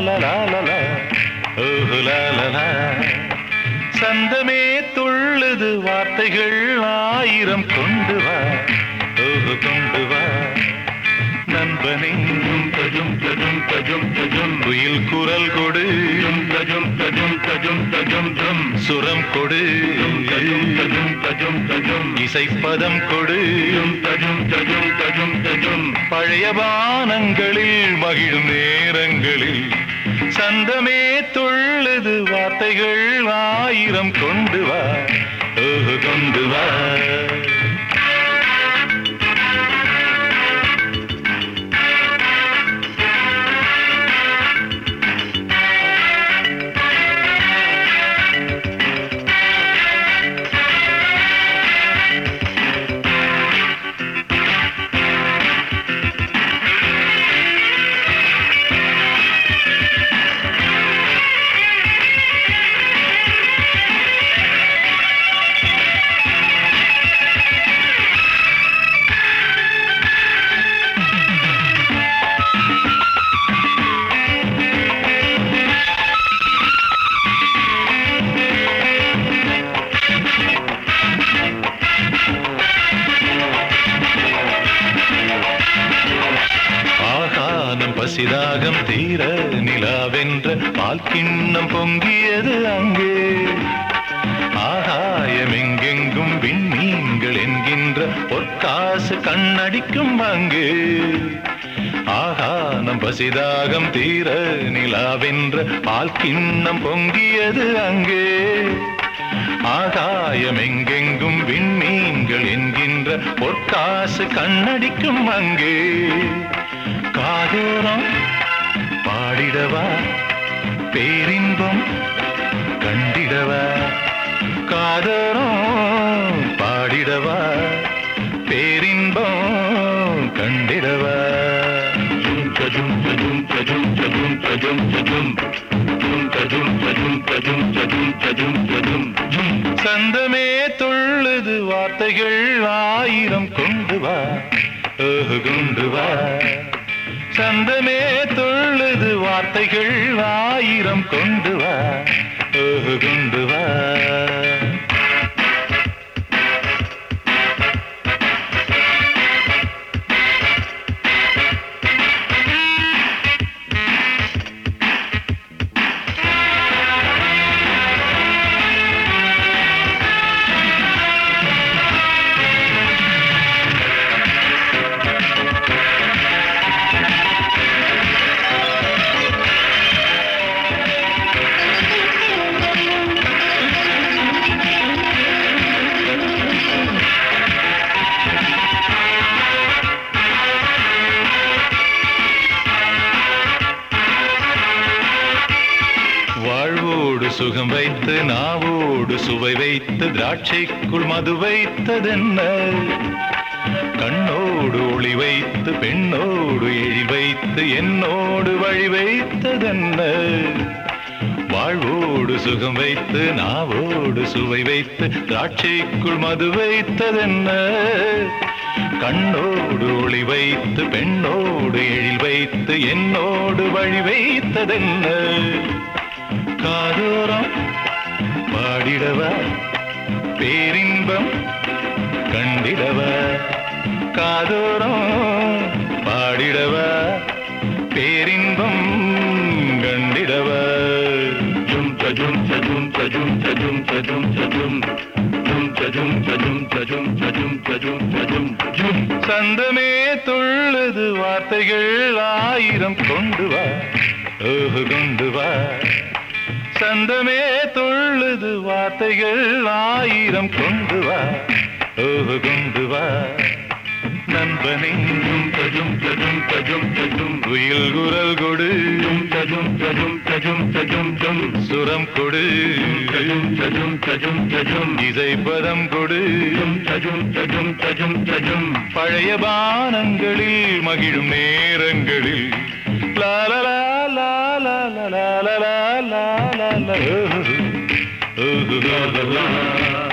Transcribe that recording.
லா லா லா லா ஓஹு லா லா லா சந்தமே துள்ளுது வார்த்தைகள் ஆயிரம் கொண்டு வா ஓஹு கொண்டு வா நண்பனே தஜும் தஜும் தஜும் தஜும் குயில் குரல் கொடு தஜும் தஜும் தஜும் தஜும் ஜும் சுரம் கொடு தஜும் தஜும் தஜும் தஜும் இசைப்பதம் கொடு தஜும் தஜும் தஜும் தஜும் பழைய வானங்களில் மகிழும் நேரங்களில் சந்தமே துள்ளுது வார்த்தைகள் ஆயிரம் கொண்டு வா ஓஹு கொண்டு வா ஆகானம் பசிதாகம் தீர நிலாவென்ற பால் கிண்ணம் பொங்கியது அங்கே ஆகாயம் எங்கெங்கும் விண்மீன்கள் என்கின்ற பொற்காசு கண்ணடிக்கும் அங்கே ஆகானம் பசிதாகம் தீர நிலாவென்ற பால் கிண்ணம் பொங்கியது அங்கே ஆகாயம் எங்கெங்கும் விண்மீன்கள் என்கின்ற பொற்காசு கண்ணடிக்கும் அங்கே காதோரம் பாடிடவா பேரின்பம் கண்டிடவா காதோரம் பாடிடவா பேரின்பம் கண்டிடவா தஜும் தஜும் தஜும் தஜும் தஜும் தஜும் தஜும் தஜும் தஜும் தஜும் தஜும் தஜும் ஜும் சந்தமே துள்ளுது வார்த்தைகள் ஆயிரம் கொண்டு வா ஓஹு கொண்டு வா சந்தமே துள்ளுது வார்த்தைகள் ஆயிரம் கொண்டு வா ஓஹு கொண்டு வா வாழ்வோடு சுகம் வைத்து நாவோடு சுவை வைத்து திராட்சைக்குள் மது வைத்ததென்ன கண்ணோடு ஒளி வைத்து பெண்ணோடு எழி வைத்து என்னோடு வழி வைத்ததென்ன வாழ்வோடு சுகம் வைத்து நாவோடு சுவை வைத்து திராட்சைக்குள் மது வைத்ததென்ன கண்ணோடு ஒளி வைத்து பெண்ணோடு எழில் வைத்து என்னோடு வழி வைத்ததென்ன காதோரம் பாடிடவா பேரின்பம் கண்டிடவா காதோரம் பாடிடவா பேரின்பம் கண்டிடவா ஜும் தஜும் தஜும் தஜும் தஜும் தஜும் தஜும் ஜும் தஜும் தஜும் தஜும் தஜும் தஜும் தஜும் ஜும் சந்தமே துள்ளுது வார்த்தைகள் ஆயிரம் கொண்டு வா ஓஹு கொண்டு வா சந்தமே துள்ளுது வார்த்தைகள் ஆயிரம் கொண்டு வா ஓஹு கொண்டு வா நண்பனே தஜும் தஜும் தஜும் தஜும் குயில் குரல் கொடு ஜும் தஜும் தஜும் தஜும் தஜும் ஜும் சுரம் கொடு தஜும் தஜும் தஜும் தஜும் இசைப்பதம் கொடு ஜும் தஜும் தஜும் தஜும் தஜும் பழைய பானங்களில் மகிழும் நேரங்களில் லாலலா லாலலா லாலலா லாலலா ஓஹு ஓஹு லாலலா